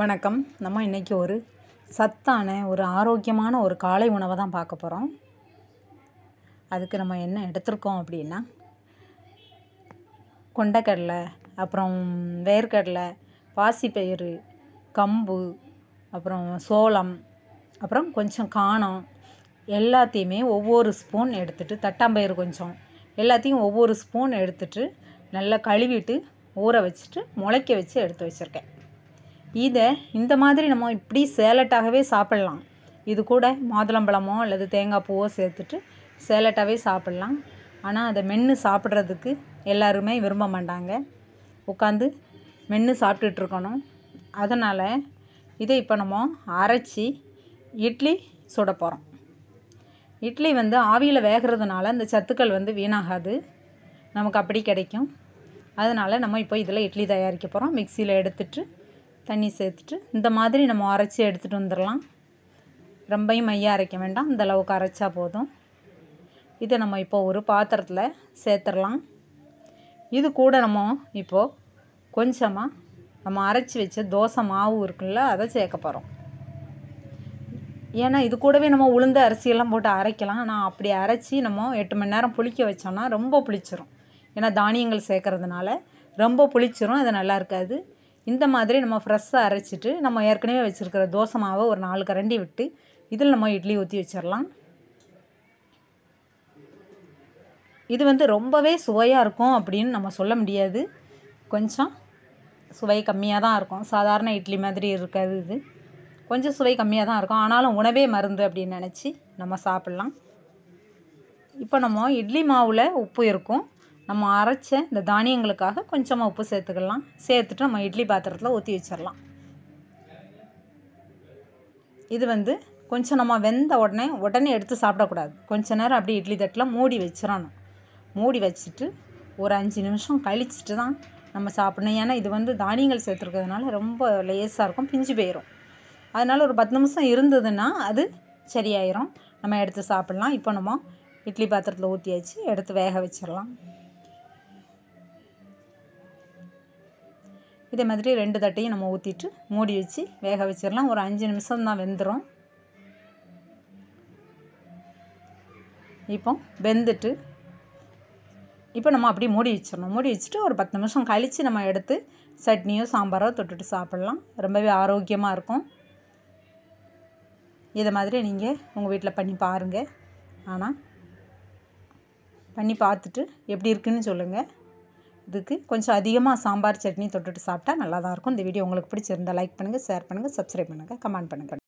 வணக்கம் நம்ம இன்றைக்கி ஒரு சத்தான ஒரு ஆரோக்கியமான ஒரு காலை உணவை தான் பார்க்க போகிறோம் அதுக்கு நம்ம என்ன எடுத்திருக்கோம் அப்படின்னா கொண்டக்கடலை அப்புறம் வேர்க்கடலை பாசிப்பயிறு கம்பு அப்புறம் சோளம் அப்புறம் கொஞ்சம் காணம் எல்லாத்தையுமே ஒவ்வொரு ஸ்பூன் எடுத்துட்டு தட்டாம்பயிறு கொஞ்சம் எல்லாத்தையும் ஒவ்வொரு ஸ்பூன் எடுத்துட்டு நல்லா கழுவிட்டு ஊற வச்சுட்டு முளைக்க வச்சு எடுத்து வச்சுருக்கேன் இதை இந்த மாதிரி நம்ம இப்படி சேலட்டாகவே சாப்பிட்லாம் இது கூட மாதுளம்பழமோ அல்லது தேங்காய் பூவோ சேர்த்துட்டு சேலட்டாகவே சாப்பிட்லாம் ஆனால் அதை மென்று சாப்பிட்றதுக்கு எல்லாருமே விரும்ப மாட்டாங்க உட்காந்து மென்று சாப்பிட்டுட்டு இருக்கணும் அதனால் இதை இப்போ நம்ம அரைச்சி இட்லி சுட போகிறோம் இட்லி வந்து ஆவியில் வேகிறதுனால இந்த சத்துக்கள் வந்து வீணாகாது நமக்கு அப்படி கிடைக்கும் அதனால் நம்ம இப்போ இதில் இட்லி தயாரிக்க போகிறோம் மிக்சியில் எடுத்துட்டு தண்ணி சேர்த்துட்டு இந்த மாதிரி நம்ம அரைச்சி எடுத்துகிட்டு வந்துடலாம் ரொம்பையும் மையாக அரைக்க வேண்டாம் இந்த அளவுக்கு அரைச்சா போதும் இதை நம்ம இப்போ ஒரு பாத்திரத்தில் சேர்த்துடலாம் இது கூட நம்ம இப்போது கொஞ்சமாக நம்ம அரைச்சி வச்ச தோசை மாவு இருக்குல்ல அதை சேர்க்க போகிறோம் ஏன்னா இது கூடவே நம்ம உளுந்து அரிசியெல்லாம் போட்டு அரைக்கலாம் ஆனால் அப்படி அரைச்சி நம்ம எட்டு மணி நேரம் புளிக்க வச்சோம்னா ரொம்ப புளிச்சிரும் ஏன்னா தானியங்கள் சேர்க்கறதுனால ரொம்ப புளிச்சிரும் அது நல்லா இருக்காது இந்த மாதிரி நம்ம ஃப்ரெஷ்ஷாக அரைச்சிட்டு நம்ம ஏற்கனவே வச்சுருக்கிற தோசை மாவை ஒரு நாலு கரண்டி விட்டு இதில் நம்ம இட்லி ஊற்றி வச்சிடலாம் இது வந்து ரொம்பவே சுவையாக இருக்கும் அப்படின்னு நம்ம சொல்ல முடியாது கொஞ்சம் சுவை கம்மியாக தான் இருக்கும் சாதாரண இட்லி மாதிரி இருக்காது இது கொஞ்சம் சுவை கம்மியாக தான் இருக்கும் ஆனாலும் உணவே மருந்து அப்படின்னு நினச்சி நம்ம சாப்பிட்லாம் இப்போ நம்ம இட்லி மாவில் உப்பு இருக்கும் நம்ம அரைச்ச இந்த தானியங்களுக்காக கொஞ்சமாக உப்பு சேர்த்துக்கலாம் சேர்த்துட்டு நம்ம இட்லி பாத்திரத்தில் ஊற்றி வச்சிடலாம் இது வந்து கொஞ்சம் நம்ம வெந்த உடனே உடனே எடுத்து சாப்பிடக்கூடாது கொஞ்ச நேரம் அப்படியே இட்லி தட்டில் மூடி வச்சிடணும் மூடி வச்சுட்டு ஒரு அஞ்சு நிமிஷம் கழிச்சிட்டு தான் நம்ம சாப்பிடணும் ஏன்னா இது வந்து தானியங்கள் சேர்த்துருக்கிறதுனால ரொம்ப லேஸாக இருக்கும் பிஞ்சு போயிடும் அதனால் ஒரு பத்து நிமிஷம் இருந்ததுன்னா அது சரியாயிரும் நம்ம எடுத்து சாப்பிட்லாம் இப்போ நம்ம இட்லி பாத்திரத்தில் ஊற்றியாச்சு எடுத்து வேக வச்சிடலாம் இதே மாதிரி ரெண்டு தட்டையும் நம்ம ஊற்றிட்டு மூடி வச்சு வேக வச்சிடலாம் ஒரு அஞ்சு நிமிஷம் தான் வெந்துடும் இப்போ வெந்துட்டு இப்போ நம்ம அப்படியே மூடி வச்சிடணும் மூடி வச்சுட்டு ஒரு பத்து நிமிஷம் கழித்து நம்ம எடுத்து சட்னியோ சாம்பாரோ தொட்டுட்டு சாப்பிட்லாம் ரொம்பவே ஆரோக்கியமாக இருக்கும் இதை மாதிரி நீங்கள் உங்கள் வீட்டில் பண்ணி பாருங்கள் ஆனால் பண்ணி பார்த்துட்டு எப்படி இருக்குன்னு சொல்லுங்கள் இதுக்கு கொஞ்சம் அதிகமாக சாம்பார் சட்னி தொட்டுட்டு சாப்பிட்டா நல்லா தான் இருக்கும் இந்த வீடியோ உங்களுக்கு பிடிச்சிருந்தா லைக் பண்ணுங்கள் ஷேர் பண்ணுங்கள் சப்ஸ்கிரைப் பண்ணுங்கள் கமெண்ட் பண்ணுங்கள்